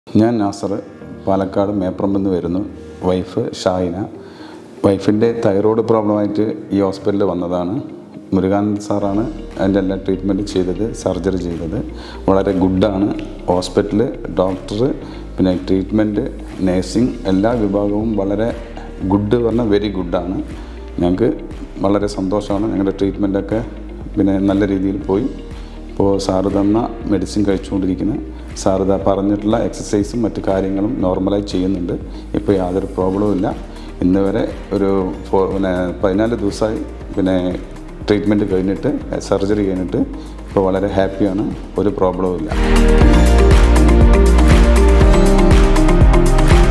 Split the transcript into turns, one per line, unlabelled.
ഞാൻ നാസർ പാലക്കാട് മേപ്പറമ്പിൽ നിന്ന് വരുന്നു വൈഫ് ഷാഹിന വൈഫിൻ്റെ തൈറോയ്ഡ് പ്രോബ്ലമായിട്ട് ഈ ഹോസ്പിറ്റലിൽ വന്നതാണ് മുരുകാനന്ദ് സാറാണ് അതിൻ്റെ എല്ലാ ട്രീറ്റ്മെൻറ്റ് ചെയ്തത് സർജറി ചെയ്തത് വളരെ ഗുഡാണ് ഹോസ്പിറ്റൽ ഡോക്ടർ പിന്നെ ട്രീറ്റ്മെൻറ്റ് നേഴ്സിംഗ് എല്ലാ വിഭാഗവും വളരെ ഗുഡ് പറഞ്ഞാൽ വെരി ഗുഡാണ് ഞങ്ങൾക്ക് വളരെ സന്തോഷമാണ് ഞങ്ങളുടെ ട്രീറ്റ്മെൻറ്റൊക്കെ പിന്നെ നല്ല രീതിയിൽ പോയി ഇപ്പോൾ സാറ് തന്ന മെഡിസിൻ കഴിച്ചുകൊണ്ടിരിക്കുന്നത് സാറ് ഇതാ പറഞ്ഞിട്ടുള്ള എക്സസൈസും മറ്റു കാര്യങ്ങളും നോർമലായി ചെയ്യുന്നുണ്ട് ഇപ്പോൾ യാതൊരു പ്രോബ്ലവും ഇല്ല ഇന്ന് വരെ ഒരു ഫോ പിന്നെ പതിനാല് ദിവസമായി പിന്നെ ട്രീറ്റ്മെൻറ്റ് കഴിഞ്ഞിട്ട് സർജറി കഴിഞ്ഞിട്ട് ഇപ്പോൾ വളരെ ഹാപ്പിയാണ് ഒരു പ്രോബ്ലവും ഇല്ല